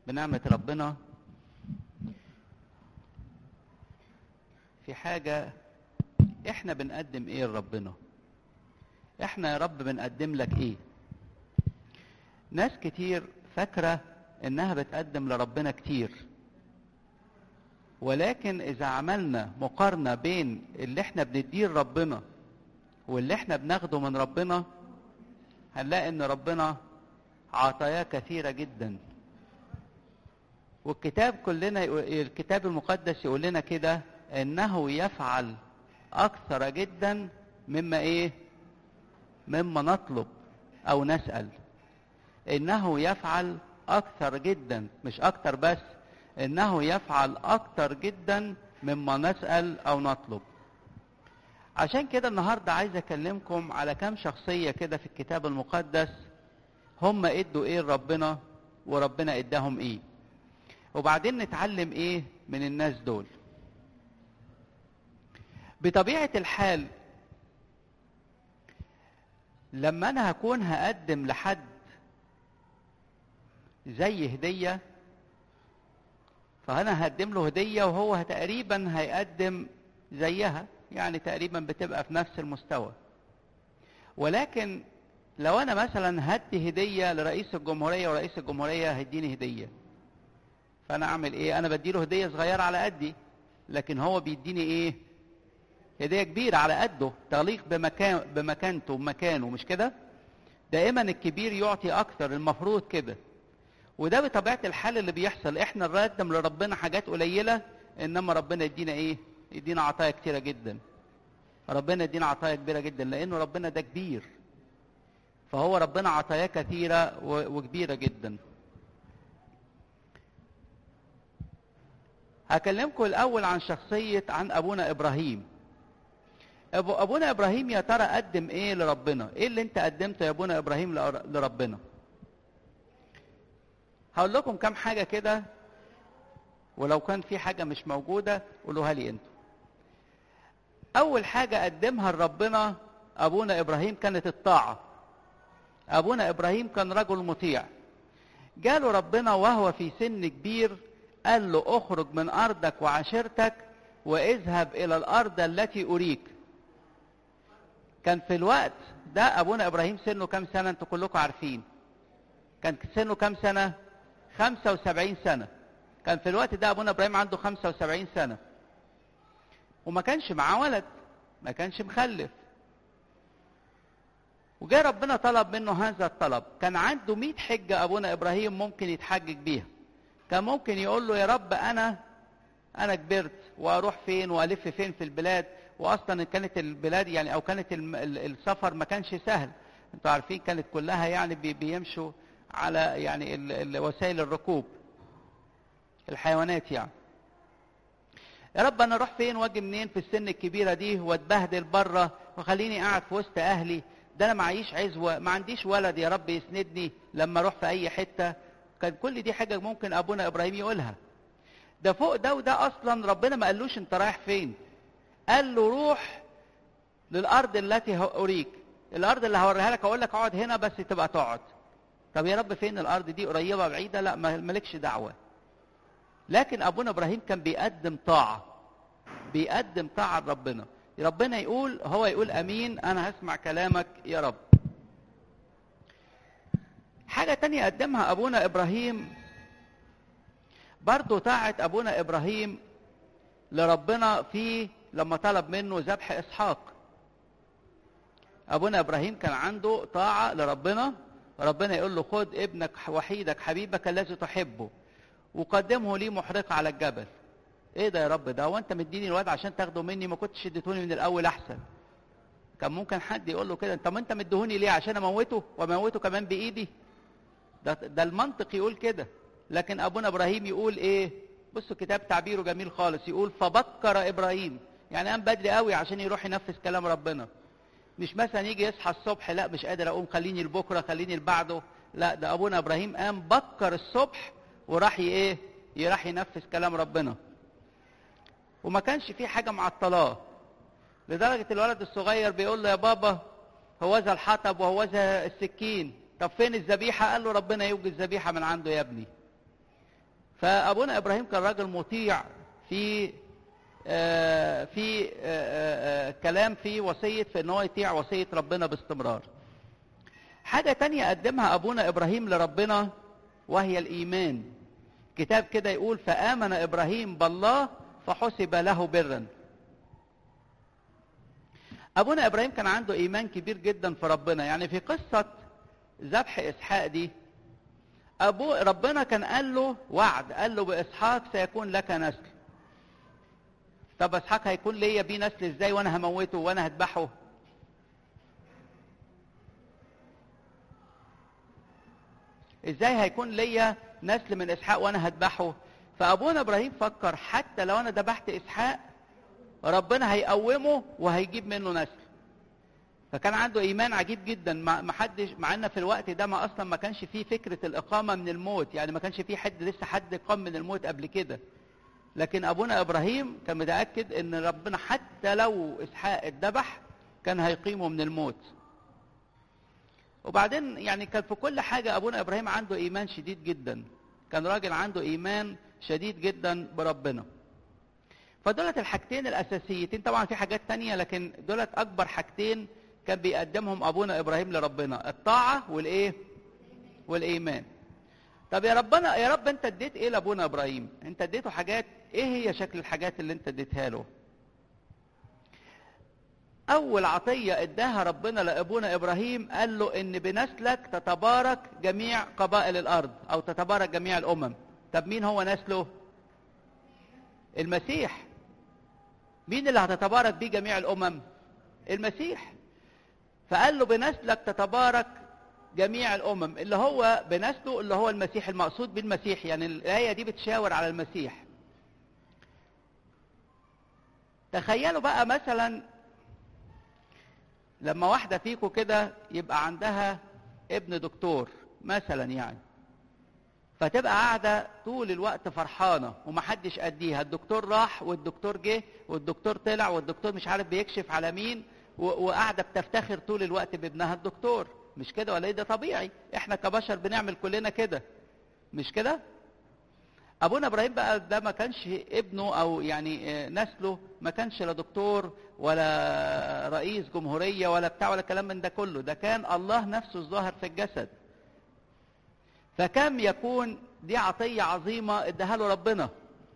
بنعمة ربنا في حاجة احنا بنقدم ايه لربنا احنا يا رب بنقدم لك ايه ناس كتير فاكرة انها بتقدم لربنا كتير ولكن اذا عملنا مقارنة بين اللي احنا بنديه لربنا واللي احنا بناخده من ربنا هنلاقي ان ربنا عطاياه كثيرة جدا والكتاب كلنا الكتاب المقدس يقول لنا كده انه يفعل اكثر جدا مما ايه مما نطلب او نسأل انه يفعل اكثر جدا مش اكثر بس انه يفعل اكثر جدا مما نسأل او نطلب عشان كده النهاردة عايز اكلمكم على كام شخصية كده في الكتاب المقدس هم ادوا ايه لربنا وربنا اداهم ايه وبعدين نتعلم ايه من الناس دول بطبيعة الحال لما انا هكون هقدم لحد زي هدية فانا هقدم له هدية وهو تقريبا هيقدم زيها يعني تقريبا بتبقى في نفس المستوى ولكن لو انا مثلا هدي هدية لرئيس الجمهورية ورئيس الجمهورية هيديني هدية فانا اعمل ايه انا بديله هدية صغيرة على قدي لكن هو بيديني ايه هدية كبيرة على قده تليق بمكان بمكانته ومكانه مش كده دائما الكبير يعطي اكثر المفروض كده وده بطبيعة الحال اللي بيحصل احنا نقدم لربنا حاجات قليلة انما ربنا يدينا ايه يدينا عطايا كتيرة جدا ربنا يدينا عطايا كبيرة جدا لانه ربنا ده كبير فهو ربنا عطاياه كثيرة وكبيرة جدا هكلمكم الأول عن شخصية عن أبونا إبراهيم أبو أبونا إبراهيم يا ترى قدم إيه لربنا إيه اللي أنت قدمته يا أبونا إبراهيم لربنا هقول لكم كام حاجة كده ولو كان في حاجة مش موجودة قولوها لي أنتوا أول حاجة قدمها لربنا أبونا إبراهيم كانت الطاعة أبونا إبراهيم كان رجل مطيع جاله ربنا وهو في سن كبير قال له اخرج من أرضك وعشيرتك واذهب إلى الأرض التي أريك كان في الوقت ده أبونا إبراهيم سنه كام سنة أنتوا كلكم عارفين كان سنه كام سنة 75 سنة كان في الوقت ده أبونا إبراهيم عنده 75 سنة وما كانش معاه ولد ما كانش مخلف وجاء ربنا طلب منه هذا الطلب كان عنده 100 حجة أبونا إبراهيم ممكن يتحجج بيها كان ممكن يقول له يا رب أنا أنا كبرت وأروح فين وألف فين في البلاد وأصلا كانت البلاد يعني أو كانت السفر ما كانش سهل أنتوا عارفين كانت كلها يعني بيمشوا على يعني وسائل الركوب الحيوانات يعني يا رب انا اروح فين واجي منين في السن الكبيره دي واتبهدل بره وخليني قاعد في وسط اهلي ده انا معيش عزوه ما عنديش ولد يا رب يسندني لما اروح في اي حته كان كل دي حاجه ممكن ابونا ابراهيم يقولها ده فوق ده وده اصلا ربنا ما قالوش انت رايح فين قال له روح للارض التي اريك الارض اللي هوريها لك اقول لك اقعد هنا بس تبقى تقعد طب يا رب فين الارض دي قريبه بعيده لا مالكش دعوه لكن ابونا ابراهيم كان بيقدم طاعه بيقدم طاعه لربنا ربنا يقول هو يقول امين انا هسمع كلامك يا رب حاجة تانية قدمها أبونا إبراهيم برضو طاعة أبونا إبراهيم لربنا في لما طلب منه ذبح إسحاق أبونا إبراهيم كان عنده طاعة لربنا ربنا يقول له خد ابنك وحيدك حبيبك الذي تحبه وقدمه لي محرقة على الجبل ايه ده يا رب ده وانت مديني الواد عشان تاخده مني ما كنتش اديتوني من الاول احسن كان ممكن حد يقول له كده انت ما انت مديهوني ليه عشان اموته واموته كمان بايدي ده, ده المنطق يقول كده لكن ابونا ابراهيم يقول ايه بصوا الكتاب تعبيره جميل خالص يقول فبكر ابراهيم يعني قام بدري قوي عشان يروح ينفذ كلام ربنا مش مثلا يجي يصحى الصبح لا مش قادر اقوم خليني لبكره خليني لبعده لا ده ابونا ابراهيم قام بكر الصبح وراح ايه راح ينفذ كلام ربنا وما كانش في حاجه معطلاه لدرجه الولد الصغير بيقول له يا بابا هوذا الحطب وهوذا السكين طب فين الذبيحه قال له ربنا يوجد ذبيحه من عنده يا ابني فابونا ابراهيم كان راجل مطيع في آه في آه آه كلام في وصيه في ان هو يطيع وصيه ربنا باستمرار حاجه تانية قدمها ابونا ابراهيم لربنا وهي الايمان كتاب كده يقول فامن ابراهيم بالله فحسب له برا ابونا ابراهيم كان عنده ايمان كبير جدا في ربنا يعني في قصه ذبح اسحاق دي ابو ربنا كان قال له وعد قال له باسحاق سيكون لك نسل طب اسحاق هيكون ليا بيه نسل ازاي وانا هموته وانا هذبحه ازاي هيكون ليا نسل من اسحاق وانا هذبحه فابونا ابراهيم فكر حتى لو انا ذبحت اسحاق ربنا هيقومه وهيجيب منه نسل فكان عنده ايمان عجيب جدا ما حدش مع ان في الوقت ده ما اصلا ما كانش فيه فكره الاقامه من الموت يعني ما كانش فيه حد لسه حد قام من الموت قبل كده لكن ابونا ابراهيم كان متاكد ان ربنا حتى لو اسحاق اتذبح كان هيقيمه من الموت وبعدين يعني كان في كل حاجه ابونا ابراهيم عنده ايمان شديد جدا كان راجل عنده ايمان شديد جدا بربنا فدولت الحاجتين الاساسيتين طبعا في حاجات تانية لكن دولت اكبر حاجتين كان بيقدمهم ابونا ابراهيم لربنا الطاعه والايه والايمان طب يا ربنا يا رب انت اديت ايه لابونا ابراهيم انت اديته حاجات ايه هي شكل الحاجات اللي انت اديتها له اول عطيه اداها ربنا لابونا ابراهيم قال له ان بنسلك تتبارك جميع قبائل الارض او تتبارك جميع الامم طب مين هو نسله المسيح مين اللي هتتبارك بيه جميع الامم المسيح فقال له بنسلك تتبارك جميع الامم اللي هو بنسله اللي هو المسيح المقصود بالمسيح يعني الايه دي بتشاور على المسيح تخيلوا بقى مثلا لما واحده فيكم كده يبقى عندها ابن دكتور مثلا يعني فتبقى قاعده طول الوقت فرحانه ومحدش قديها الدكتور راح والدكتور جه والدكتور طلع والدكتور مش عارف بيكشف على مين وقاعده بتفتخر طول الوقت بابنها الدكتور مش كده ولا ايه ده طبيعي احنا كبشر بنعمل كلنا كده مش كده ابونا ابراهيم بقى ده ما كانش ابنه او يعني نسله ما كانش لا دكتور ولا رئيس جمهوريه ولا بتاع ولا كلام من ده كله ده كان الله نفسه الظاهر في الجسد فكم يكون دي عطيه عظيمه اداها له ربنا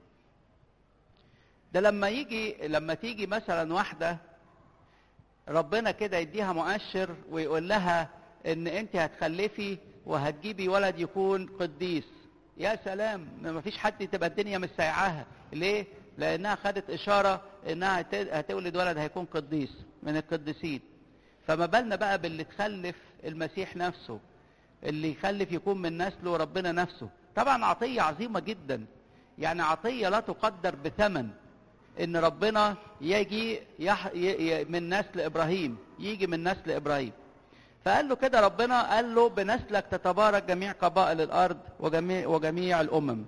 ده لما يجي لما تيجي مثلا واحده ربنا كده يديها مؤشر ويقول لها ان انت هتخلفي وهتجيبي ولد يكون قديس يا سلام ما فيش حد تبقى الدنيا مش سايعاها ليه لانها خدت اشاره انها هتولد ولد هيكون قديس من القديسين فما بالنا بقى باللي تخلف المسيح نفسه اللي يخلف يكون من نسله ربنا نفسه طبعا عطيه عظيمه جدا يعني عطيه لا تقدر بثمن ان ربنا يجي يح... ي... من نسل ابراهيم يجي من نسل ابراهيم فقال له كده ربنا قال له بنسلك تتبارك جميع قبائل الارض وجميع وجميع الامم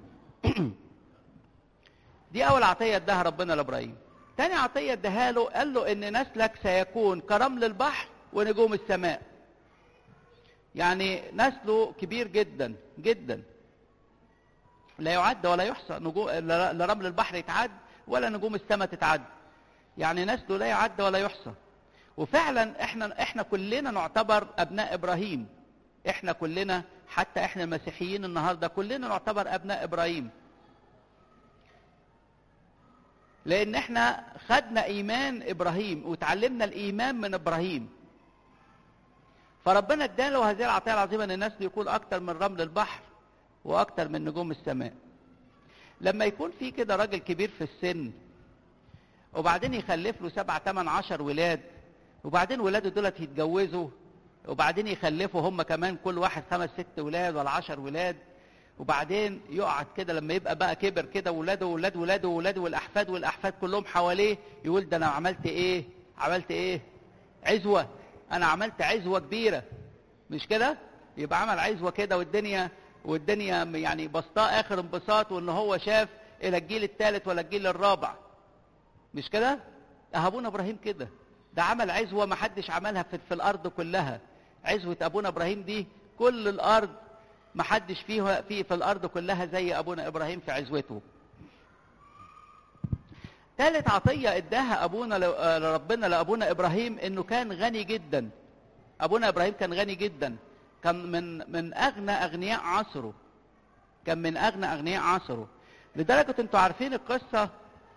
دي اول عطيه اداها ربنا لابراهيم تاني عطيه اداها له قال له ان نسلك سيكون كرمل البحر ونجوم السماء يعني نسله كبير جدا جدا لا يعد ولا يحصى نجوم لا رمل البحر يتعد ولا نجوم السماء تتعد يعني نسله لا يعد ولا يحصى وفعلا احنا احنا كلنا نعتبر ابناء ابراهيم احنا كلنا حتى احنا المسيحيين النهارده كلنا نعتبر ابناء ابراهيم لان احنا خدنا ايمان ابراهيم وتعلمنا الايمان من ابراهيم فربنا اداله هذه العطيه العظيمه ان الناس يكون اكتر من رمل البحر واكتر من نجوم السماء لما يكون في كده راجل كبير في السن وبعدين يخلف له سبعة تمن عشر ولاد وبعدين ولاده دولت يتجوزوا وبعدين يخلفوا هم كمان كل واحد خمس ست ولاد ولا عشر ولاد وبعدين يقعد كده لما يبقى بقى كبر كده ولاده وولاد ولاده وولاده والاحفاد والاحفاد كلهم حواليه يقول ده انا عملت ايه عملت ايه عزوه انا عملت عزوه كبيره مش كده يبقى عمل عزوه كده والدنيا والدنيا يعني بسطاء اخر انبساط وان هو شاف الى الجيل الثالث ولا الجيل الرابع مش كده ابونا ابراهيم كده ده عمل عزوه ما حدش عملها في, في الارض كلها عزوه ابونا ابراهيم دي كل الارض محدش فيه في في الارض كلها زي ابونا ابراهيم في عزوته ثالث عطية اداها ابونا لربنا لابونا ابراهيم انه كان غني جدا ابونا ابراهيم كان غني جدا كان من من اغنى اغنياء عصره كان من اغنى اغنياء عصره لدرجة انتوا عارفين القصة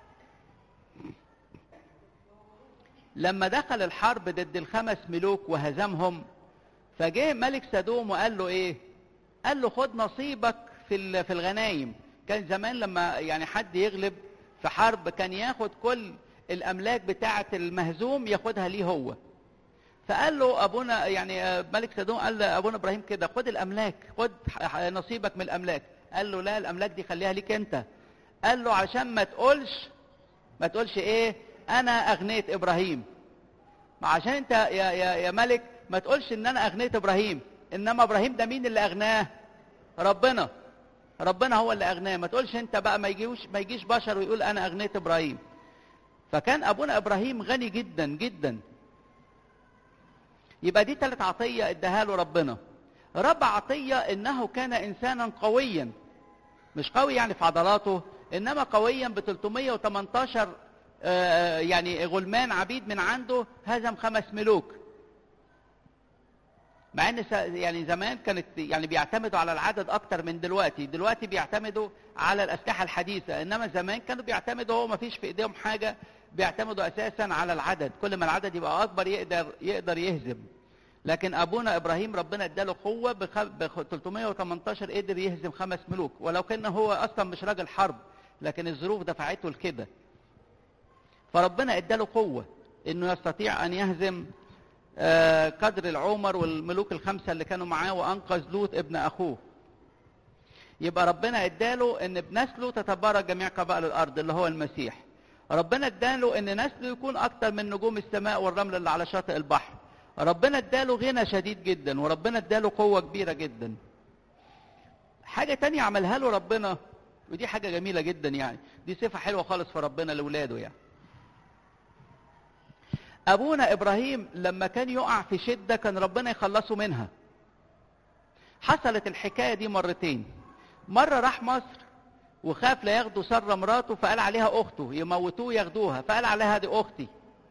لما دخل الحرب ضد الخمس ملوك وهزمهم فجه ملك سدوم وقال له ايه قال له خد نصيبك في في الغنايم كان زمان لما يعني حد يغلب في حرب كان ياخد كل الاملاك بتاعه المهزوم ياخدها ليه هو فقال له ابونا يعني ملك سدوم قال لابونا ابراهيم كده خد الاملاك خد نصيبك من الاملاك قال له لا الاملاك دي خليها ليك انت قال له عشان ما تقولش ما تقولش ايه انا اغنيت ابراهيم ما عشان انت يا يا يا ملك ما تقولش ان انا اغنيت ابراهيم انما ابراهيم ده مين اللي اغناه ربنا ربنا هو اللي اغناه ما تقولش انت بقى ما يجيوش ما يجيش بشر ويقول انا اغنيت ابراهيم فكان ابونا ابراهيم غني جدا جدا يبقى دي ثالث عطيه اداها له ربنا رابع عطيه انه كان انسانا قويا مش قوي يعني في عضلاته انما قويا ب 318 يعني غلمان عبيد من عنده هزم خمس ملوك مع ان يعني زمان كانت يعني بيعتمدوا على العدد اكتر من دلوقتي دلوقتي بيعتمدوا على الاسلحه الحديثه انما زمان كانوا بيعتمدوا هو ما فيش في ايديهم حاجه بيعتمدوا اساسا على العدد كل ما العدد يبقى اكبر يقدر يقدر يهزم لكن ابونا ابراهيم ربنا اداله قوه ب 318 قدر يهزم خمس ملوك ولو كان هو اصلا مش راجل حرب لكن الظروف دفعته لكده فربنا اداله قوه انه يستطيع ان يهزم قدر العمر والملوك الخمسه اللي كانوا معاه وانقذ لوط ابن اخوه يبقى ربنا اداله ان بنسله تتبارك جميع قبائل الارض اللي هو المسيح ربنا اداله ان نسله يكون اكتر من نجوم السماء والرمل اللي على شاطئ البحر ربنا اداله غنى شديد جدا وربنا اداله قوه كبيره جدا حاجه تانية عملها له ربنا ودي حاجه جميله جدا يعني دي صفه حلوه خالص في ربنا لاولاده يعني ابونا ابراهيم لما كان يقع في شده كان ربنا يخلصه منها حصلت الحكايه دي مرتين مره راح مصر وخاف لا ياخدوا ساره مراته فقال عليها اخته يموتوه ياخدوها فقال عليها دي اختي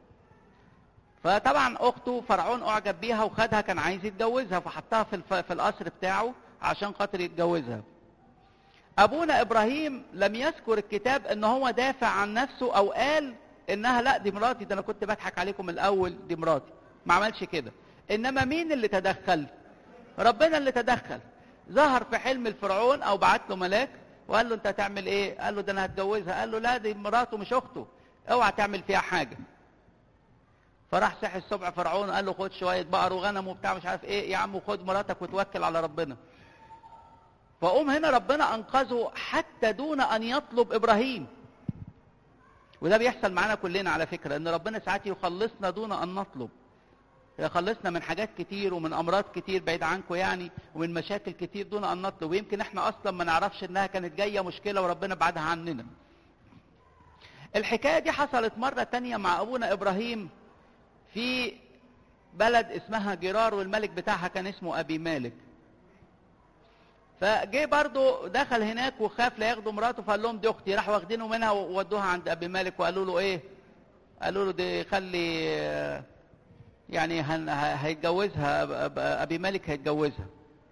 فطبعا اخته فرعون اعجب بيها وخدها كان عايز يتجوزها فحطها في الف... في القصر بتاعه عشان خاطر يتجوزها ابونا ابراهيم لم يذكر الكتاب ان هو دافع عن نفسه او قال انها لا دي مراتي ده انا كنت بضحك عليكم الاول دي مراتي ما عملش كده انما مين اللي تدخل ربنا اللي تدخل ظهر في حلم الفرعون او بعت له ملاك وقال له انت هتعمل ايه قال له ده انا هتجوزها قال له لا دي مراته مش اخته اوعى تعمل فيها حاجه فراح صحي الصبح فرعون قال له خد شويه بقر وغنم وبتاع مش عارف ايه يا عم خد مراتك وتوكل على ربنا فقوم هنا ربنا انقذه حتى دون ان يطلب ابراهيم وده بيحصل معانا كلنا على فكره ان ربنا ساعات يخلصنا دون ان نطلب يخلصنا من حاجات كتير ومن امراض كتير بعيد عنكم يعني ومن مشاكل كتير دون ان نطلب ويمكن احنا اصلا ما نعرفش انها كانت جايه مشكله وربنا بعدها عننا الحكايه دي حصلت مره تانية مع ابونا ابراهيم في بلد اسمها جرار والملك بتاعها كان اسمه ابي مالك فجه برضه دخل هناك وخاف لا ياخدوا مراته فقال لهم دي اختي راحوا واخدينه منها وودوها عند ابي مالك وقالوا له ايه قالوا له دي خلي يعني هيتجوزها ابي مالك هيتجوزها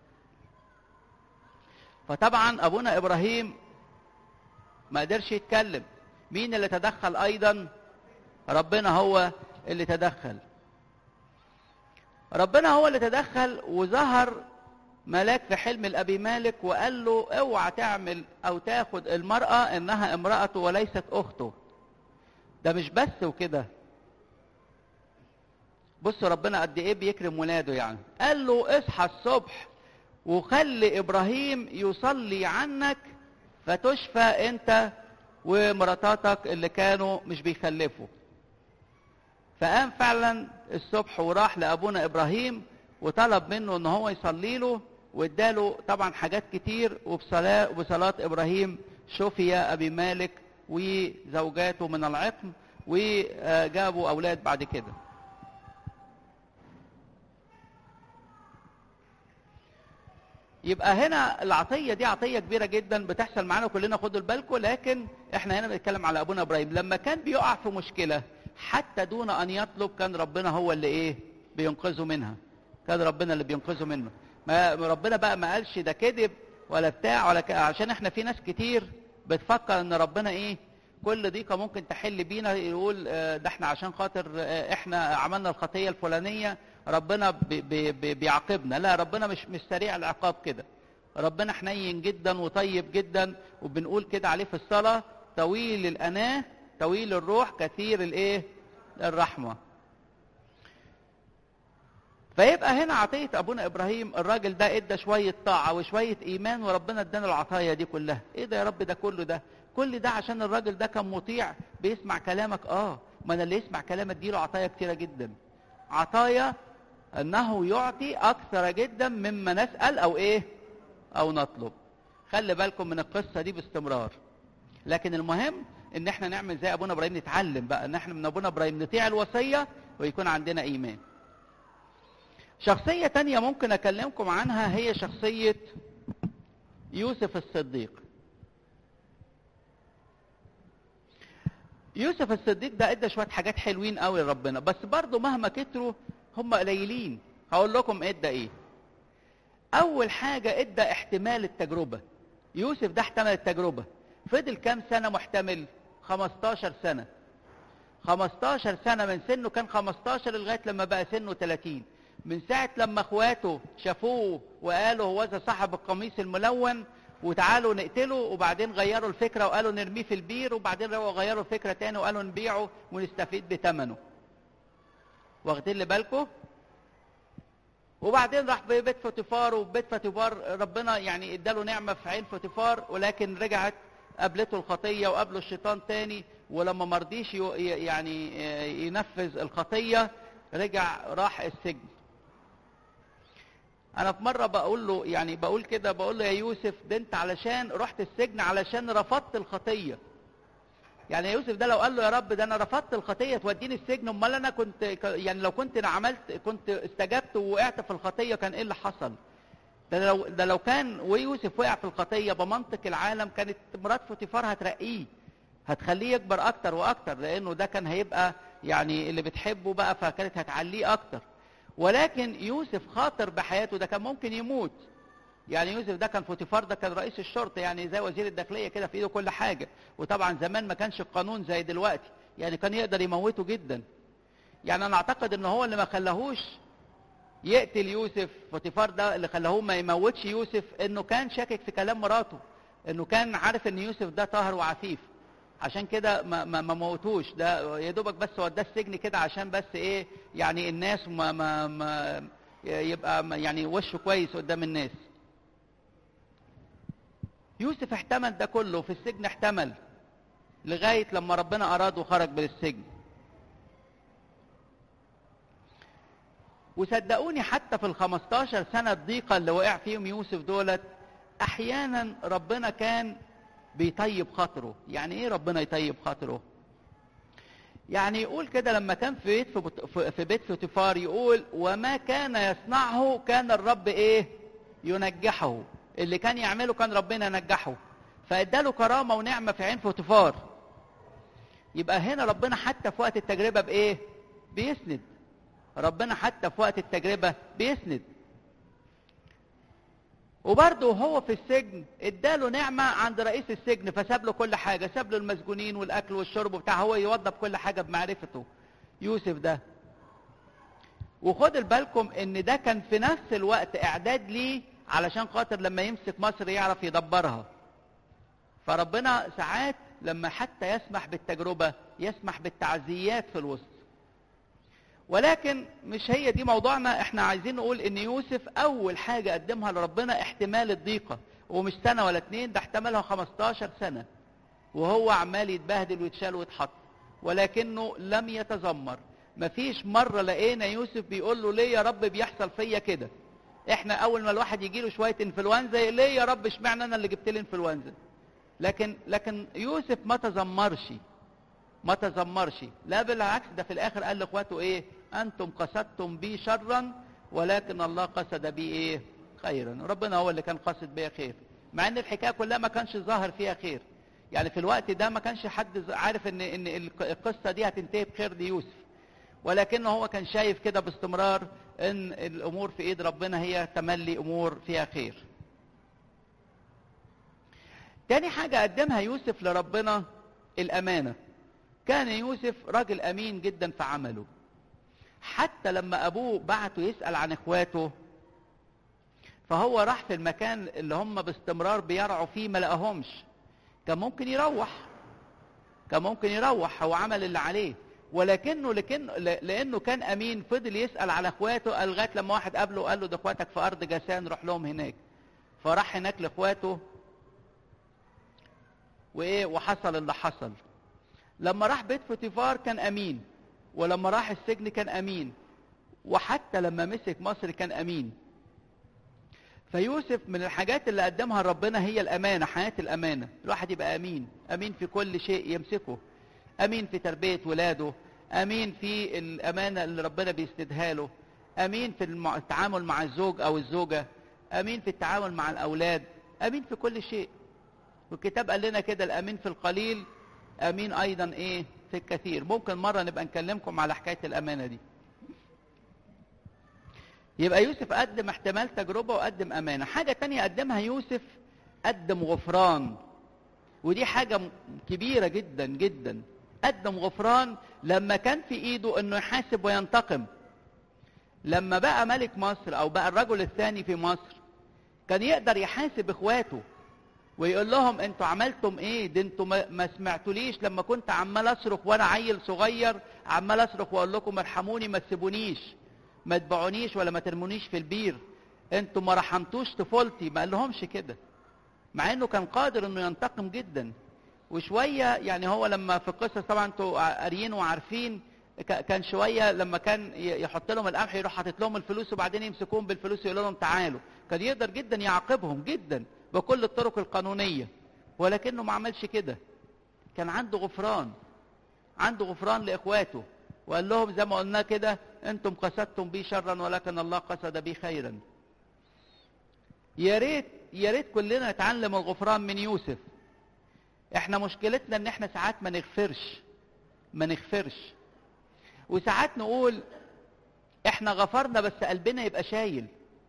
فطبعا ابونا ابراهيم ما قدرش يتكلم مين اللي تدخل ايضا ربنا هو اللي تدخل ربنا هو اللي تدخل وظهر ملاك في حلم الابي مالك وقال له اوعى تعمل او تاخد المراه انها امراته وليست اخته ده مش بس وكده بصوا ربنا قد ايه بيكرم ولاده يعني قال له اصحى الصبح وخلي ابراهيم يصلي عنك فتشفى انت ومراتاتك اللي كانوا مش بيخلفوا فقام فعلا الصبح وراح لابونا ابراهيم وطلب منه ان هو يصلي له واداله طبعا حاجات كتير وبصلاه وبصلاه ابراهيم شفي ابي مالك وزوجاته من العقم وجابوا اولاد بعد كده يبقى هنا العطيه دي عطيه كبيره جدا بتحصل معانا كلنا خدوا بالكم لكن احنا هنا بنتكلم على ابونا ابراهيم لما كان بيقع في مشكله حتى دون ان يطلب كان ربنا هو اللي ايه بينقذه منها كان ربنا اللي بينقذه منه ما ربنا بقى ما قالش ده كذب ولا بتاع ولا ك... عشان احنا في ناس كتير بتفكر ان ربنا ايه كل ضيقه ممكن تحل بينا يقول آه، ده احنا عشان خاطر آه، احنا عملنا الخطيه الفلانيه ربنا بي بي بي بيعاقبنا لا ربنا مش مش سريع العقاب كده ربنا حنين جدا وطيب جدا وبنقول كده عليه في الصلاه طويل الاناه طويل الروح كثير الايه الرحمه فيبقى هنا عطية أبونا إبراهيم الراجل ده إدى شوية طاعة وشوية إيمان وربنا إدانا العطايا دي كلها إيه ده يا رب ده كله ده كل ده عشان الراجل ده كان مطيع بيسمع كلامك آه ما أنا اللي يسمع كلامك اديله عطايا كتيرة جدا عطايا أنه يعطي أكثر جدا مما نسأل أو إيه أو نطلب خلي بالكم من القصة دي باستمرار لكن المهم ان احنا نعمل زي ابونا ابراهيم نتعلم بقى ان احنا من ابونا ابراهيم نطيع الوصية ويكون عندنا ايمان شخصية تانية ممكن أكلمكم عنها هي شخصية يوسف الصديق يوسف الصديق ده ادى شوية حاجات حلوين قوي لربنا بس برضه مهما كتروا هم قليلين هقول لكم ادى ايه اول حاجة ادى احتمال التجربة يوسف ده احتمل التجربة فضل كام سنة محتمل 15 سنة 15 سنة من سنه كان 15 لغاية لما بقى سنه 30 من ساعة لما اخواته شافوه وقالوا هو ذا صاحب القميص الملون وتعالوا نقتله وبعدين غيروا الفكرة وقالوا نرميه في البير وبعدين غيروا الفكرة تاني وقالوا نبيعه ونستفيد بثمنه واخدين لي بالكم وبعدين راح بيت فوتيفار وبيت فوتيفار ربنا يعني اداله نعمة في عين فوتيفار ولكن رجعت قابلته الخطية وقابله الشيطان تاني ولما مرضيش يو- يعني ينفذ الخطية رجع راح السجن انا في مره بقول له يعني بقول كده بقول له يا يوسف ده انت علشان رحت السجن علشان رفضت الخطيه يعني يا يوسف ده لو قال له يا رب ده انا رفضت الخطيه توديني السجن امال انا كنت ك- يعني لو كنت انا عملت كنت استجبت ووقعت في الخطيه كان ايه اللي حصل ده لو ده لو كان ويوسف وقع في الخطيه بمنطق العالم كانت مرات فوتيفار هترقيه هتخليه يكبر اكتر واكتر لانه ده كان هيبقى يعني اللي بتحبه بقى فكانت هتعليه اكتر ولكن يوسف خاطر بحياته ده كان ممكن يموت يعني يوسف ده كان فوتيفار ده كان رئيس الشرطه يعني زي وزير الداخليه كده في ايده كل حاجه وطبعا زمان ما كانش القانون زي دلوقتي يعني كان يقدر يموته جدا يعني انا اعتقد ان هو اللي ما خلاهوش يقتل يوسف فوتيفار ده اللي خلاهو ما يموتش يوسف انه كان شاكك في كلام مراته انه كان عارف ان يوسف ده طاهر وعفيف عشان كده ما, ما, ما موتوش ده يا دوبك بس وداه السجن كده عشان بس ايه يعني الناس ما, ما, ما يبقى ما- يعني وشه كويس قدام الناس يوسف احتمل ده كله في السجن احتمل لغاية لما ربنا أراد وخرج من السجن وصدقوني حتى في الخمستاشر سنة الضيقة اللي وقع فيهم يوسف دولت أحيانا ربنا كان بيطيب خاطره يعني ايه ربنا يطيب خاطره يعني يقول كده لما كان في بيت في, بط- في- في بيت فوتيفار يقول وما كان يصنعه كان الرب ايه ينجحه اللي كان يعمله كان ربنا ينجحه فاداله كرامه ونعمه في عين فوتيفار يبقى هنا ربنا حتى في وقت التجربه بايه بيسند ربنا حتى في وقت التجربه بيسند وبرضه وهو في السجن اداله نعمة عند رئيس السجن فساب له كل حاجة ساب له المسجونين والأكل والشرب وبتاع هو يوضب كل حاجة بمعرفته يوسف ده وخد بالكم ان ده كان في نفس الوقت اعداد ليه علشان خاطر لما يمسك مصر يعرف يدبرها فربنا ساعات لما حتى يسمح بالتجربة يسمح بالتعزيات في الوسط ولكن مش هي دي موضوعنا احنا عايزين نقول ان يوسف اول حاجة قدمها لربنا احتمال الضيقة ومش سنة ولا اتنين ده احتملها 15 سنة وهو عمال يتبهدل ويتشال ويتحط ولكنه لم يتذمر مفيش مرة لقينا يوسف بيقول له ليه يا رب بيحصل فيا كده احنا اول ما الواحد يجي له شوية انفلونزا ليه يا رب اشمعنى انا اللي جبت لي انفلونزا لكن لكن يوسف ما تذمرش ما تذمرش لا بالعكس ده في الاخر قال لاخواته ايه انتم قصدتم بي شرا ولكن الله قصد بي ايه خيرا ربنا هو اللي كان قاصد بيا خير مع ان الحكايه كلها ما كانش ظاهر فيها خير يعني في الوقت ده ما كانش حد عارف ان ان القصه دي هتنتهي بخير ليوسف ولكنه هو كان شايف كده باستمرار ان الامور في ايد ربنا هي تملي امور فيها خير تاني حاجة قدمها يوسف لربنا الأمانة كان يوسف راجل أمين جدا في عمله حتى لما أبوه بعته يسأل عن إخواته فهو راح في المكان اللي هم باستمرار بيرعوا فيه ما لقاهمش كان ممكن يروح كان ممكن يروح هو عمل اللي عليه ولكنه لكن لانه كان امين فضل يسال على اخواته لغايه لما واحد قابله قال له ده اخواتك في ارض جسان روح لهم هناك فراح هناك لاخواته وايه وحصل اللي حصل لما راح بيت فوتيفار كان امين ولما راح السجن كان امين وحتى لما مسك مصر كان امين فيوسف من الحاجات اللي قدمها ربنا هي الامانه حياه الامانه الواحد يبقى امين امين في كل شيء يمسكه امين في تربيه ولاده امين في الامانه اللي ربنا بيسندها له امين في التعامل مع الزوج او الزوجه امين في التعامل مع الاولاد امين في كل شيء والكتاب قال لنا كده الامين في القليل امين ايضا ايه في الكثير ممكن مره نبقى نكلمكم على حكايه الامانه دي يبقى يوسف قدم احتمال تجربه وقدم امانه حاجه تانية قدمها يوسف قدم غفران ودي حاجه كبيره جدا جدا قدم غفران لما كان في ايده انه يحاسب وينتقم لما بقى ملك مصر او بقى الرجل الثاني في مصر كان يقدر يحاسب اخواته ويقول لهم انتوا عملتم ايه ده انتوا ما سمعتوليش لما كنت عمال اصرخ وانا عيل صغير عمال اصرخ واقول لكم ارحموني ما تسيبونيش ما تبعونيش ولا ما ترمونيش في البير انتوا ما رحمتوش طفولتي ما قالهمش كده مع انه كان قادر انه ينتقم جدا وشويه يعني هو لما في القصص طبعا انتوا قاريين وعارفين كان شويه لما كان يحط لهم القمح يروح حاطط لهم الفلوس وبعدين يمسكوهم بالفلوس ويقول لهم تعالوا كان يقدر جدا يعاقبهم جدا بكل الطرق القانونيه ولكنه ما عملش كده كان عنده غفران عنده غفران لاخواته وقال لهم زي ما قلنا كده انتم قصدتم بي شرا ولكن الله قصد بي خيرا يا ريت يا ريت كلنا نتعلم الغفران من يوسف احنا مشكلتنا ان احنا ساعات ما نغفرش ما نغفرش وساعات نقول احنا غفرنا بس قلبنا يبقى شايل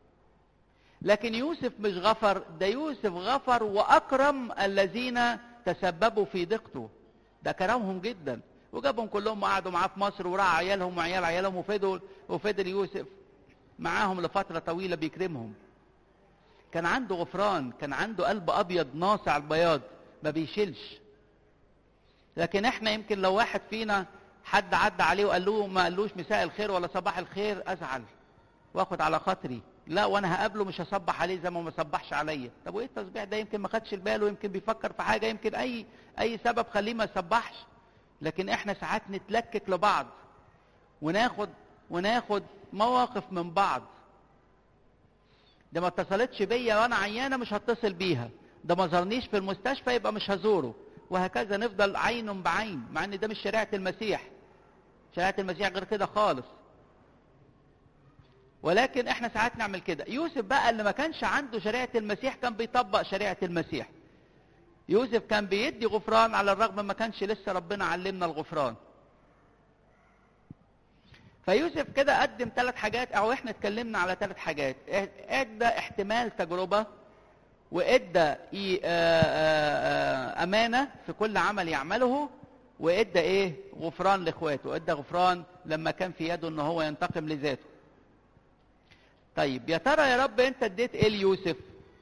لكن يوسف مش غفر ده يوسف غفر واكرم الذين تسببوا في ضيقته ده كرمهم جدا وجابهم كلهم وقعدوا معاه في مصر وراح عيالهم وعيال عيالهم وفضل وفضل يوسف معاهم لفترة طويلة بيكرمهم كان عنده غفران كان عنده قلب أبيض ناصع البياض ما بيشيلش لكن احنا يمكن لو واحد فينا حد عدى عليه وقال له ما قالوش مساء الخير ولا صباح الخير ازعل واخد على خاطري لا وانا هقابله مش هصبح عليه زي ما ما صبحش عليا طب وايه التصبيح ده يمكن ما خدش باله يمكن بيفكر في حاجه يمكن اي اي سبب خليه ما يصبحش لكن احنا ساعات نتلكك لبعض وناخد وناخد مواقف من بعض ده ما اتصلتش بيا وانا عيانه مش هتصل بيها ده ما زارنيش في المستشفى يبقى مش هزوره وهكذا نفضل عين بعين مع ان ده مش شريعه المسيح شريعه المسيح غير كده خالص ولكن احنا ساعات نعمل كده يوسف بقى اللي ما كانش عنده شريعه المسيح كان بيطبق شريعه المسيح يوسف كان بيدي غفران على الرغم ما كانش لسه ربنا علمنا الغفران فيوسف كده قدم ثلاث حاجات او احنا اتكلمنا على ثلاث حاجات ادى احتمال تجربه وادى امانه في كل عمل يعمله وادى ايه غفران لاخواته ادى غفران لما كان في يده ان هو ينتقم لذاته طيب يا ترى يا رب انت اديت ايه ليوسف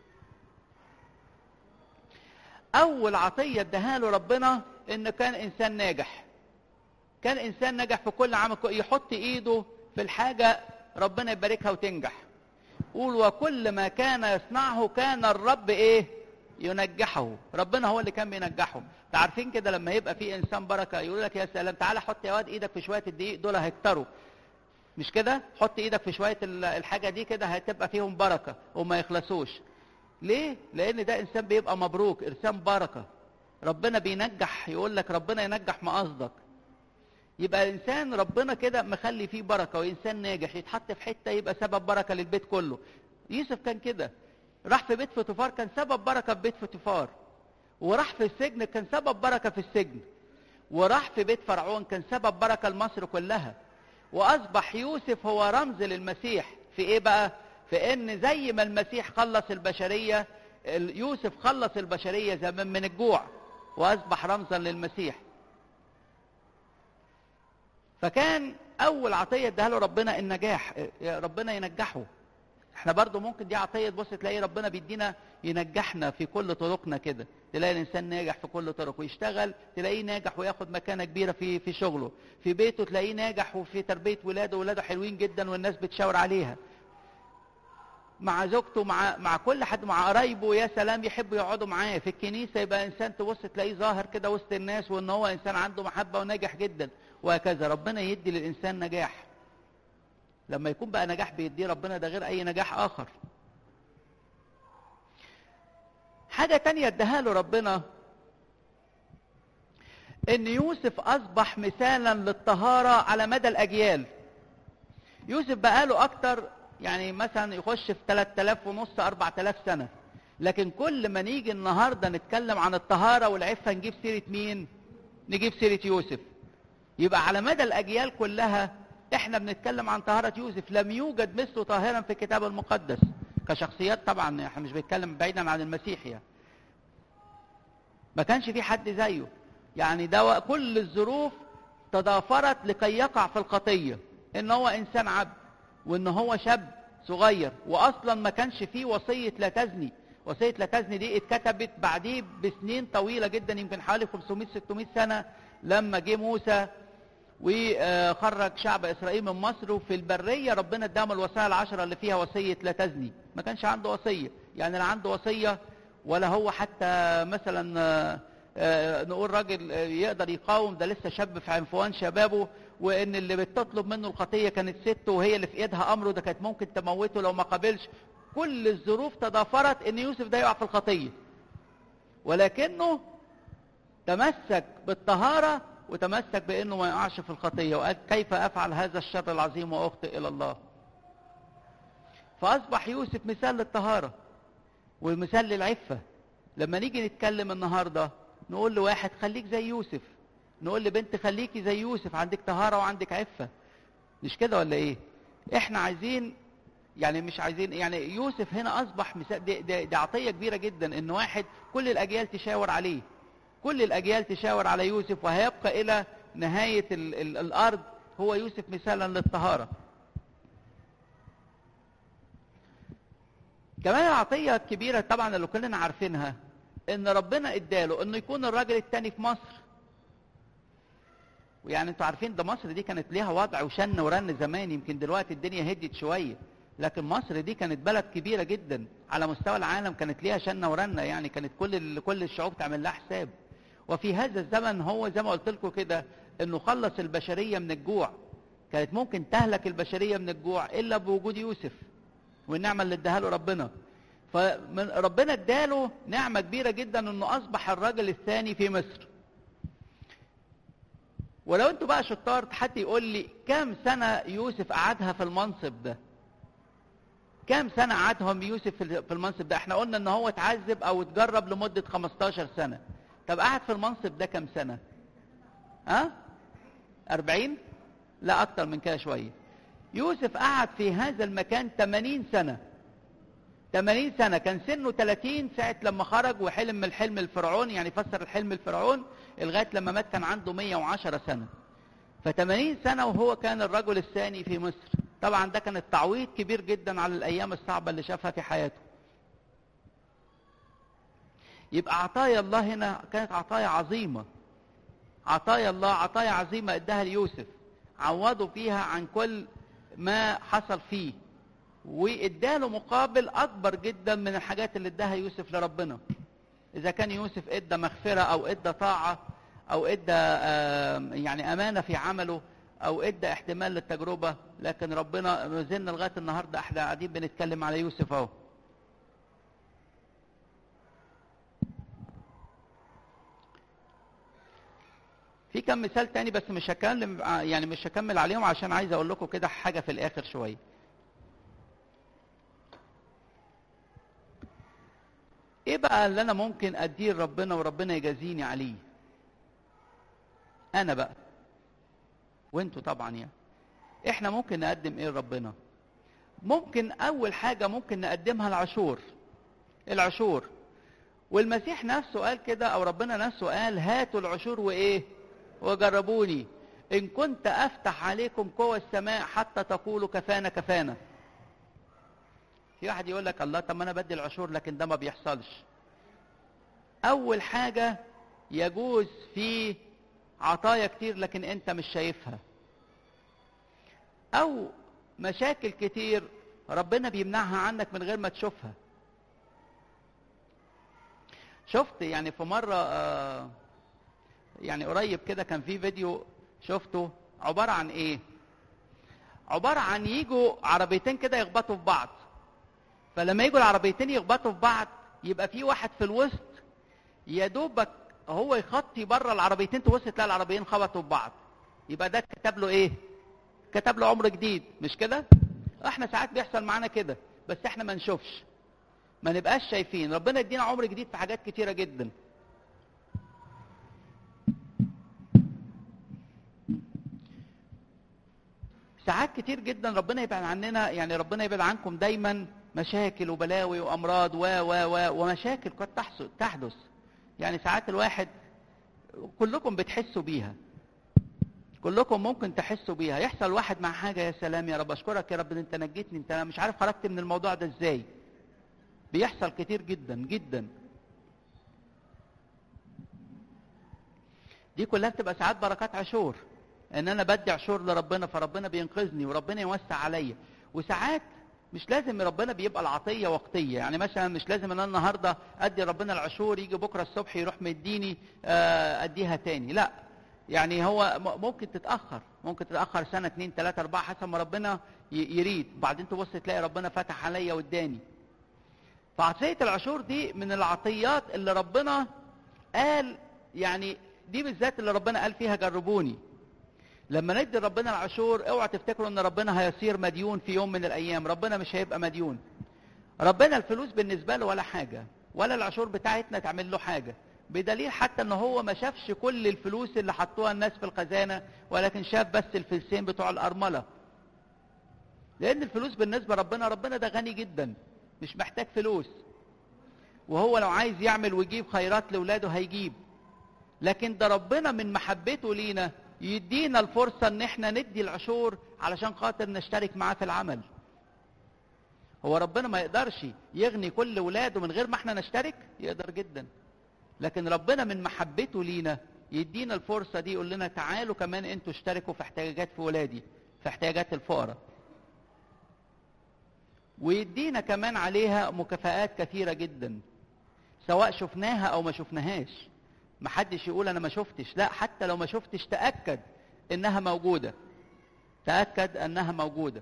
اول عطيه اداها له ربنا انه كان انسان ناجح كان انسان ناجح في كل عمل يحط ايده في الحاجه ربنا يباركها وتنجح قول وكل ما كان يصنعه كان الرب ايه ينجحه ربنا هو اللي كان بينجحه عارفين كده لما يبقى في انسان بركه يقول لك يا سلام تعالى حط يا واد ايدك في شويه الدقيق دول هيكتروا مش كده حط ايدك في شويه الحاجه دي كده هتبقى فيهم بركه وما يخلصوش ليه لان ده انسان بيبقى مبروك انسان بركه ربنا بينجح يقول لك ربنا ينجح مقصدك يبقى انسان ربنا كده مخلي فيه بركه وانسان ناجح يتحط في حته يبقى سبب بركه للبيت كله يوسف كان كده راح في بيت فوتيفار كان سبب بركه في بيت فوتيفار وراح في السجن كان سبب بركه في السجن وراح في بيت فرعون كان سبب بركه لمصر كلها واصبح يوسف هو رمز للمسيح في ايه بقى في ان زي ما المسيح خلص البشريه يوسف خلص البشريه زمان من الجوع واصبح رمزا للمسيح فكان اول عطيه اداها له ربنا النجاح ربنا ينجحه احنا برضو ممكن دي عطيه تبص تلاقي ربنا بيدينا ينجحنا في كل طرقنا كده تلاقي الانسان ناجح في كل طرقه يشتغل تلاقيه ناجح وياخد مكانه كبيره في في شغله في بيته تلاقيه ناجح وفي تربيه ولاده ولاده حلوين جدا والناس بتشاور عليها مع زوجته مع مع كل حد مع قرايبه يا سلام يحبوا يقعدوا معاه في الكنيسه يبقى انسان تبص تلاقيه ظاهر كده وسط الناس وان هو انسان عنده محبه وناجح جدا وهكذا ربنا يدي للانسان نجاح لما يكون بقى نجاح بيديه ربنا ده غير اي نجاح اخر حاجه تانية اداها له ربنا ان يوسف اصبح مثالا للطهاره على مدى الاجيال يوسف بقاله اكتر يعني مثلا يخش في 3000 ونص 4000 سنه لكن كل ما نيجي النهارده نتكلم عن الطهاره والعفه نجيب سيره مين نجيب سيره يوسف يبقى على مدى الاجيال كلها احنا بنتكلم عن طهاره يوسف لم يوجد مثله طاهرا في الكتاب المقدس كشخصيات طبعا احنا مش بنتكلم بعيدا عن المسيح يعني ما كانش في حد زيه يعني ده كل الظروف تضافرت لكي يقع في الخطيه ان هو انسان عبد وان هو شاب صغير واصلا ما كانش فيه وصيه لا تزني وصيه لا تزني دي اتكتبت بعديه بسنين طويله جدا يمكن حوالي 500 600 سنه لما جه موسى وخرج شعب اسرائيل من مصر وفي البريه ربنا اداهم الوصايا العشره اللي فيها وصيه لا تزني ما كانش عنده وصيه يعني لا عنده وصيه ولا هو حتى مثلا نقول راجل يقدر يقاوم ده لسه شاب في عنفوان شبابه وان اللي بتطلب منه الخطيه كانت ست وهي اللي في ايدها امره ده كانت ممكن تموته لو ما قابلش كل الظروف تضافرت ان يوسف ده يقع في الخطيه ولكنه تمسك بالطهاره وتمسك بانه ما يقعش في الخطيه وقال كيف افعل هذا الشر العظيم واخطئ الى الله فاصبح يوسف مثال للطهاره ومثال للعفه لما نيجي نتكلم النهارده نقول لواحد خليك زي يوسف نقول لبنت خليكي زي يوسف عندك طهاره وعندك عفه مش كده ولا ايه احنا عايزين يعني مش عايزين يعني يوسف هنا اصبح مثال دي, دي, دي عطيه كبيره جدا ان واحد كل الاجيال تشاور عليه كل الاجيال تشاور على يوسف وهيبقى الى نهايه ال ال الارض هو يوسف مثالا للطهاره كمان العطيه الكبيره طبعا اللي كلنا عارفينها ان ربنا اداله انه يكون الراجل الثاني في مصر ويعني انتوا عارفين ده مصر دي كانت ليها وضع وشن ورن زمان يمكن دلوقتي الدنيا هدت شويه لكن مصر دي كانت بلد كبيره جدا على مستوى العالم كانت ليها شنه ورنه يعني كانت كل كل الشعوب تعمل لها حساب وفي هذا الزمن هو زي ما قلت لكم كده انه خلص البشريه من الجوع كانت ممكن تهلك البشريه من الجوع الا بوجود يوسف والنعمه اللي اداها له ربنا فربنا اداله نعمه كبيره جدا انه اصبح الراجل الثاني في مصر ولو انتوا بقى شطار حد يقول لي كام سنه يوسف قعدها في المنصب ده كام سنه قعدهم يوسف في المنصب ده احنا قلنا ان هو اتعذب او اتجرب لمده 15 سنه طب قعد في المنصب ده كام سنه ها أه؟ 40 لا اكتر من كده شويه يوسف قعد في هذا المكان 80 سنه 80 سنة كان سنه 30 ساعة لما خرج وحلم من الحلم الفرعوني يعني فسر الحلم الفرعون لغاية لما مات كان عنده 110 سنة ف 80 سنة وهو كان الرجل الثاني في مصر طبعا ده كان التعويض كبير جدا على الأيام الصعبة اللي شافها في حياته يبقى عطايا الله هنا كانت عطايا عظيمة عطايا الله عطايا عظيمة اداها ليوسف عوضوا فيها عن كل ما حصل فيه واداله مقابل اكبر جدا من الحاجات اللي اداها يوسف لربنا اذا كان يوسف ادى مغفره او ادى طاعه او ادى يعني امانه في عمله او ادى احتمال للتجربه لكن ربنا ما زلنا لغايه النهارده احنا قاعدين بنتكلم على يوسف اهو في كم مثال تاني بس مش هكلم يعني مش هكمل عليهم عشان عايز اقول لكم كده حاجه في الاخر شويه بقى اللي انا ممكن اديه لربنا وربنا يجازيني عليه انا بقى وانتوا طبعا يعني احنا ممكن نقدم ايه لربنا ممكن اول حاجه ممكن نقدمها العشور العشور والمسيح نفسه قال كده او ربنا نفسه قال هاتوا العشور وايه وجربوني ان كنت افتح عليكم قوى السماء حتى تقولوا كفانا كفانا في واحد يقول لك الله طب ما انا بدي العشور لكن ده ما بيحصلش اول حاجه يجوز في عطايا كتير لكن انت مش شايفها او مشاكل كتير ربنا بيمنعها عنك من غير ما تشوفها شفت يعني في مرة آه يعني قريب كده كان في فيديو شفته عبارة عن ايه عبارة عن يجوا عربيتين كده يخبطوا في بعض فلما يجوا العربيتين يخبطوا في بعض يبقى في واحد في الوسط يا دوبك هو يخطي بره العربيتين تبص تلاقي العربيتين خبطوا في بعض يبقى ده كتب له ايه كتب له عمر جديد مش كده احنا ساعات بيحصل معانا كده بس احنا ما نشوفش ما نبقاش شايفين ربنا يدينا عمر جديد في حاجات كتيره جدا ساعات كتير جدا ربنا يبعد عننا يعني ربنا يبعد عنكم دايما مشاكل وبلاوي وامراض و و و ومشاكل قد تحصل تحدث يعني ساعات الواحد كلكم بتحسوا بيها كلكم ممكن تحسوا بيها يحصل واحد مع حاجه يا سلام يا رب اشكرك يا رب انت نجيتني انت مش عارف خرجت من الموضوع ده ازاي بيحصل كتير جدا جدا دي كلها بتبقى ساعات بركات عشور ان انا بدي عشور لربنا فربنا بينقذني وربنا يوسع عليا وساعات مش لازم ربنا بيبقى العطيه وقتيه يعني مثلا مش لازم ان انا النهارده ادي ربنا العشور يجي بكره الصبح يروح مديني اديها تاني لا يعني هو ممكن تتاخر ممكن تتاخر سنه اتنين تلاته اربعه حسب ما ربنا يريد بعدين تبص تلاقي ربنا فتح عليا واداني فعطيه العشور دي من العطيات اللي ربنا قال يعني دي بالذات اللي ربنا قال فيها جربوني لما ندي ربنا العشور اوعى تفتكروا ان ربنا هيصير مديون في يوم من الايام ربنا مش هيبقى مديون ربنا الفلوس بالنسبه له ولا حاجه ولا العشور بتاعتنا تعمل له حاجه بدليل حتى ان هو ما شافش كل الفلوس اللي حطوها الناس في الخزانه ولكن شاف بس الفلسين بتوع الارمله لان الفلوس بالنسبه ربنا ربنا ده غني جدا مش محتاج فلوس وهو لو عايز يعمل ويجيب خيرات لاولاده هيجيب لكن ده ربنا من محبته لينا يدينا الفرصه ان احنا ندي العشور علشان خاطر نشترك معاه في العمل هو ربنا ما يقدرش يغني كل ولاده من غير ما احنا نشترك يقدر جدا لكن ربنا من محبته لينا يدينا الفرصة دي يقول لنا تعالوا كمان انتوا اشتركوا في احتياجات في ولادي في احتياجات الفقراء ويدينا كمان عليها مكافآت كثيرة جدا سواء شفناها او ما شفناهاش محدش يقول انا ما شفتش لا حتى لو ما شفتش تأكد انها موجودة تأكد انها موجودة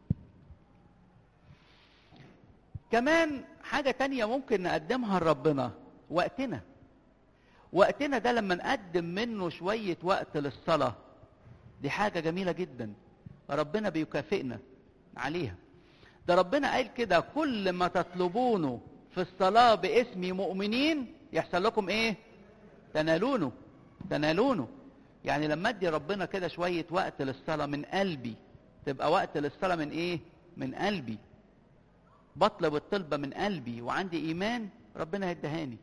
كمان حاجة تانية ممكن نقدمها لربنا وقتنا وقتنا ده لما نقدم منه شوية وقت للصلاة دي حاجة جميلة جدا ربنا بيكافئنا عليها ده ربنا قال كده كل ما تطلبونه في الصلاة باسمي مؤمنين يحصل لكم ايه تنالونه تنالونه يعني لما ادي ربنا كده شوية وقت للصلاة من قلبي تبقى وقت للصلاة من ايه من قلبي بطلب الطلبة من قلبي وعندي ايمان ربنا هيدهاني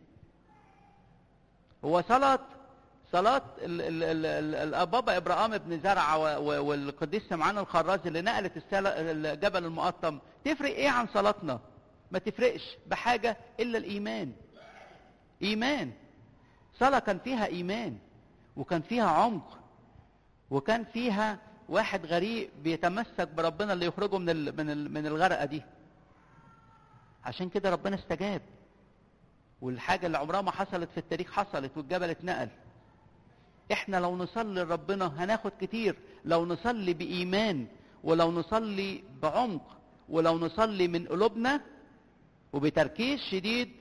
هو صلاة صلاة البابا إبراهام بن زرعة والقديس سمعان الخراز اللي نقلت الجبل المقطم تفرق إيه عن صلاتنا؟ ما تفرقش بحاجة إلا الإيمان. إيمان. صلاة كان فيها إيمان وكان فيها عمق وكان فيها واحد غريق بيتمسك بربنا اللي يخرجه من ال من ال من الغرقة دي. عشان كده ربنا استجاب. والحاجة اللي عمرها ما حصلت في التاريخ حصلت والجبل اتنقل احنا لو نصلي لربنا هناخد كتير لو نصلي بإيمان ولو نصلي بعمق ولو نصلي من قلوبنا وبتركيز شديد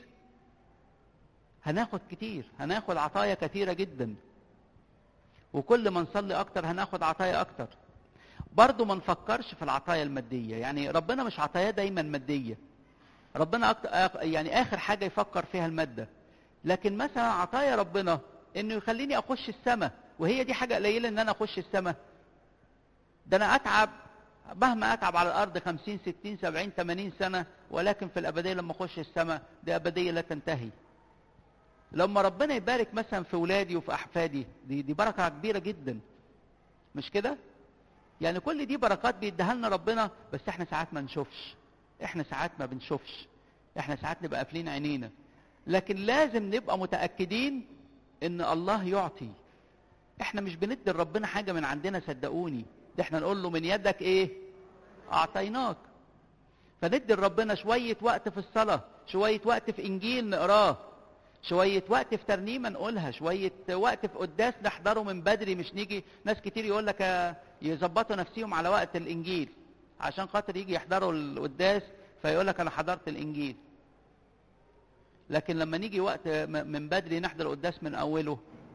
هناخد كتير هناخد عطايا كتيرة جدا وكل ما نصلي أكتر هناخد عطايا أكتر برضو ما نفكرش في العطايا المادية يعني ربنا مش عطايا دايما مادية ربنا أكتر يعني اخر حاجه يفكر فيها الماده لكن مثلا عطايا ربنا انه يخليني اخش السماء وهي دي حاجه قليله ان انا اخش السماء ده انا اتعب مهما اتعب على الارض 50 60 70 80 سنه ولكن في الابديه لما اخش السماء دي ابديه لا تنتهي لما ربنا يبارك مثلا في ولادي وفي احفادي دي دي بركه كبيره جدا مش كده يعني كل دي بركات بيديها لنا ربنا بس احنا ساعات ما نشوفش احنا ساعات ما بنشوفش احنا ساعات نبقى قافلين عينينا لكن لازم نبقى متاكدين ان الله يعطي احنا مش بندي لربنا حاجه من عندنا صدقوني ده احنا نقول له من يدك ايه اعطيناك فندي لربنا شويه وقت في الصلاه شويه وقت في انجيل نقراه شوية وقت في ترنيمة نقولها شوية وقت في قداس نحضره من بدري مش نيجي ناس كتير يقول لك يظبطوا نفسهم على وقت الإنجيل عشان خاطر يجي يحضروا القداس فيقول لك أنا حضرت الإنجيل لكن لما نيجي وقت من بدري نحضر القداس من أوله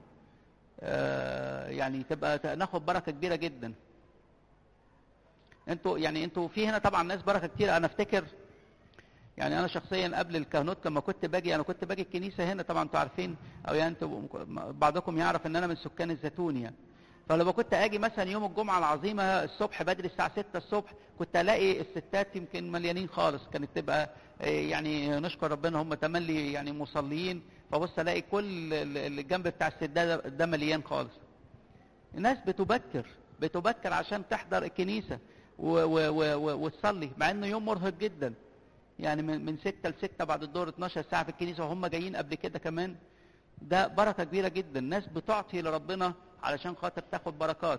يعني تبقى ناخد بركة كبيرة جدا انتوا يعني انتوا في هنا طبعا ناس بركة كتير انا افتكر يعني انا شخصيا قبل الكهنوت لما كنت باجي انا كنت باجي الكنيسه هنا طبعا انتوا عارفين او يعني انتوا بعضكم يعرف ان انا من سكان الزيتون يعني فلما كنت اجي مثلا يوم الجمعه العظيمه الصبح بدري الساعه 6 الصبح كنت الاقي الستات يمكن مليانين خالص كانت تبقى يعني نشكر ربنا هم تملي يعني مصلين فبص الاقي كل الجنب بتاع الستات ده مليان خالص الناس بتبكر بتبكر عشان تحضر الكنيسه وتصلي مع انه يوم مرهق جدا يعني من من 6 ل 6 بعد الظهر 12 ساعه في الكنيسه وهم جايين قبل كده كمان ده بركه كبيره جدا ناس بتعطي لربنا علشان خاطر تاخد بركات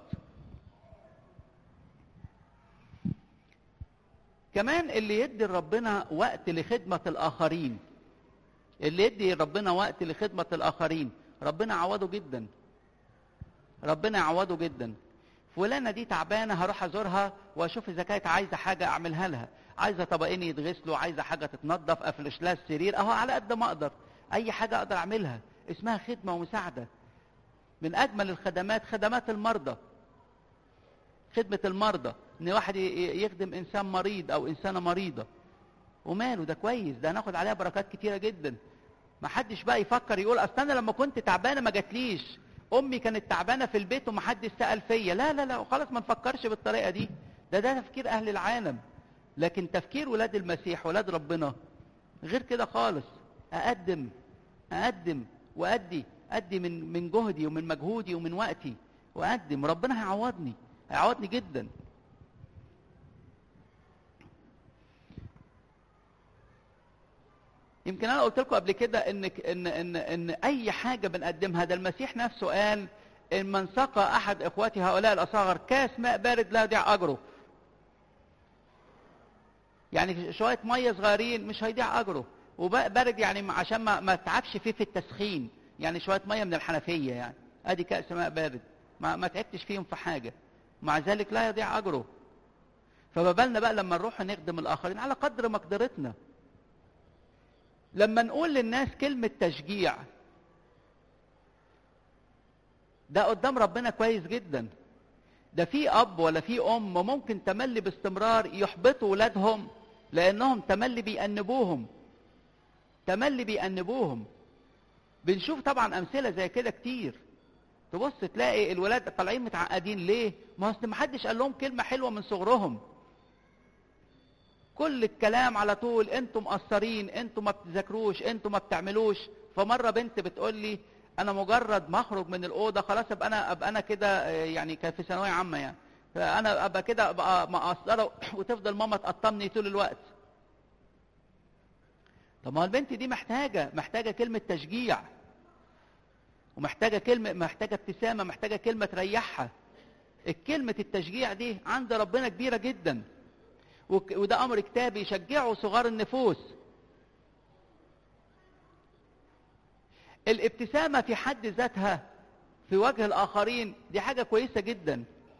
كمان اللي يدي لربنا وقت لخدمه الاخرين اللي يدي ربنا وقت لخدمه الاخرين ربنا يعوضه جدا ربنا يعوضه جدا فلانه دي تعبانه هروح ازورها واشوف اذا كانت عايزه حاجه اعملها لها عايزه طبقين يتغسلوا عايزه حاجه تتنظف افرش لها السرير اهو على قد ما اقدر اي حاجه اقدر اعملها اسمها خدمه ومساعده من اجمل الخدمات خدمات المرضى خدمه المرضى ان واحد يخدم انسان مريض او انسانه مريضه وماله ده كويس ده هناخد عليها بركات كتيره جدا ما حدش بقى يفكر يقول اصل انا لما كنت تعبانه ما جاتليش امي كانت تعبانه في البيت ومحدش سال فيا لا لا لا خلاص ما نفكرش بالطريقه دي ده ده تفكير اهل العالم لكن تفكير ولاد المسيح ولاد ربنا غير كده خالص اقدم اقدم وادي ادي من من جهدي ومن مجهودي ومن وقتي واقدم ربنا هيعوضني هيعوضني جدا يمكن انا قلت لكم قبل كده ان ان ان ان اي حاجه بنقدمها ده المسيح نفسه قال ان من سقى احد اخواتي هؤلاء الاصاغر كاس ماء بارد لا يضيع اجره يعني شويه ميه صغيرين مش هيضيع اجره وبارد يعني عشان ما ما تعبش فيه في التسخين يعني شويه ميه من الحنفيه يعني ادي كاس ماء بارد ما ما تعبتش فيهم في حاجه مع ذلك لا يضيع اجره فما بالنا بقى لما نروح نخدم الاخرين على قدر مقدرتنا لما نقول للناس كلمه تشجيع ده قدام ربنا كويس جدا ده في اب ولا في ام ممكن تملي باستمرار يحبطوا ولادهم لانهم تملي بيأنبوهم تملي بيأنبوهم بنشوف طبعا امثله زي كده كتير تبص تلاقي الولاد طالعين متعقدين ليه ما اصل ما حدش قال لهم كلمه حلوه من صغرهم كل الكلام على طول انتم مقصرين انتم ما بتذاكروش انتم ما بتعملوش فمره بنت بتقول لي انا مجرد ما اخرج من الاوضه خلاص ابقى انا ابقى انا كده يعني كان في ثانويه عامه يعني فانا ابقى كده ابقى مقصره وتفضل ماما تقطمني طول الوقت طب ما البنت دي محتاجه محتاجه كلمه تشجيع ومحتاجه كلمه محتاجه ابتسامه محتاجه كلمه تريحها الكلمه التشجيع دي عند ربنا كبيره جدا وده امر كتابي يشجعوا صغار النفوس الابتسامه في حد ذاتها في وجه الاخرين دي حاجه كويسه جدا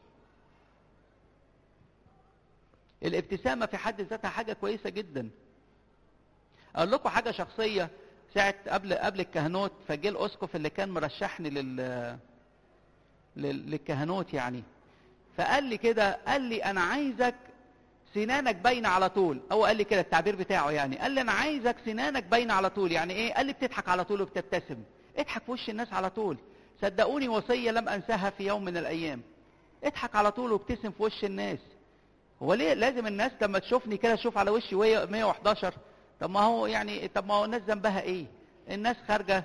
الابتسامه في حد ذاتها حاجه كويسه جدا اقول لكم حاجه شخصيه ساعه قبل قبل الكهنوت فجه الاسقف اللي كان مرشحني لل للكهنوت يعني فقال لي كده قال لي انا عايزك سنانك باينه على طول هو قال لي كده التعبير بتاعه يعني قال لي انا عايزك سنانك باينه على طول يعني ايه قال لي بتضحك على طول وبتبتسم اضحك في وش الناس على طول صدقوني وصيه لم انساها في يوم من الايام اضحك على طول وابتسم في وش الناس هو ليه لازم الناس لما تشوفني كده تشوف على وشي 111 طب ما هو يعني طب ما هو الناس ذنبها ايه الناس خارجه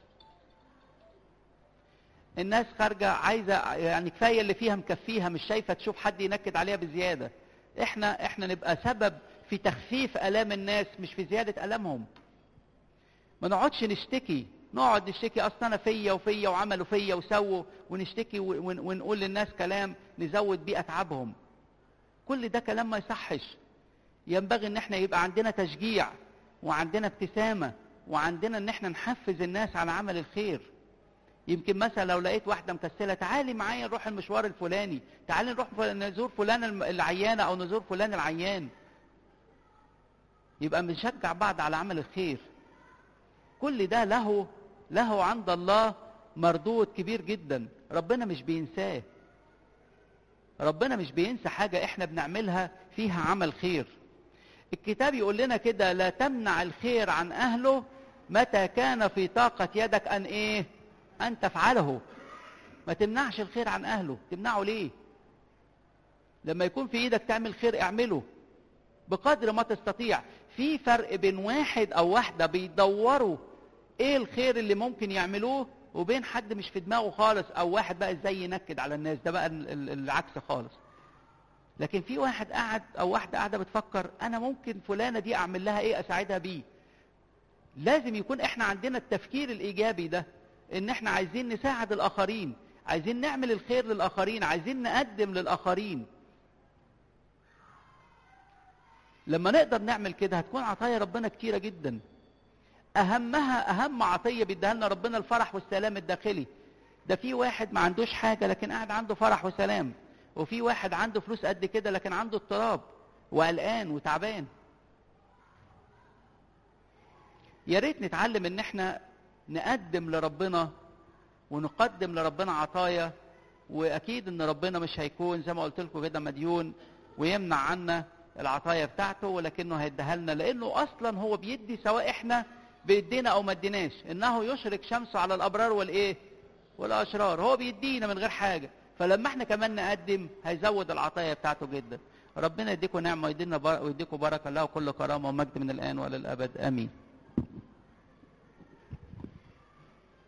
الناس خارجه عايزه يعني كفايه اللي فيها مكفيها مش شايفه تشوف حد ينكد عليها بزياده احنا احنا نبقى سبب في تخفيف الام الناس مش في زياده المهم ما نقعدش نشتكي نقعد نشتكي اصل انا فيا وفيا وعملوا فيا وسووا ونشتكي ون- ونقول للناس كلام نزود بيه اتعابهم كل ده كلام ما يصحش ينبغي ان احنا يبقى عندنا تشجيع وعندنا ابتسامه وعندنا ان احنا نحفز الناس على عمل الخير يمكن مثلا لو لقيت واحده مكسله تعالي معايا نروح المشوار الفلاني تعالي نروح فل- نزور فلان الم- العيانه او نزور فلان العيان يبقى بنشجع بعض على عمل الخير كل ده له له عند الله مردود كبير جدا ربنا مش بينساه ربنا مش بينسى حاجة احنا بنعملها فيها عمل خير الكتاب يقول لنا كده لا تمنع الخير عن اهله متى كان في طاقة يدك ان ايه ان تفعله ما تمنعش الخير عن اهله تمنعه ليه لما يكون في ايدك تعمل خير اعمله بقدر ما تستطيع في فرق بين واحد او واحدة بيدوروا ايه الخير اللي ممكن يعملوه وبين حد مش في دماغه خالص او واحد بقى ازاي ينكد على الناس ده بقى ال- ال- العكس خالص لكن في واحد قاعد او واحده قاعده بتفكر انا ممكن فلانه دي اعمل لها ايه اساعدها بيه لازم يكون احنا عندنا التفكير الايجابي ده ان احنا عايزين نساعد الاخرين عايزين نعمل الخير للاخرين عايزين نقدم للاخرين لما نقدر نعمل كده هتكون عطايا ربنا كتيره جدا اهمها اهم عطيه بيديها لنا ربنا الفرح والسلام الداخلي ده في واحد ما عندوش حاجه لكن قاعد عنده فرح وسلام وفي واحد عنده فلوس قد كده لكن عنده اضطراب وقلقان وتعبان يا ريت نتعلم ان احنا نقدم لربنا ونقدم لربنا عطايا واكيد ان ربنا مش هيكون زي ما قلت لكم كده مديون ويمنع عنا العطايا بتاعته ولكنه هيديها لنا لانه اصلا هو بيدي سواء احنا بايدينا او ما اديناش انه يشرك شمسه على الابرار والايه والاشرار هو بيدينا من غير حاجه فلما احنا كمان نقدم هيزود العطايا بتاعته جدا ربنا يديكم نعمه ويدينا بر... ويديكم بركه له كل كرامه ومجد من الان والى الابد امين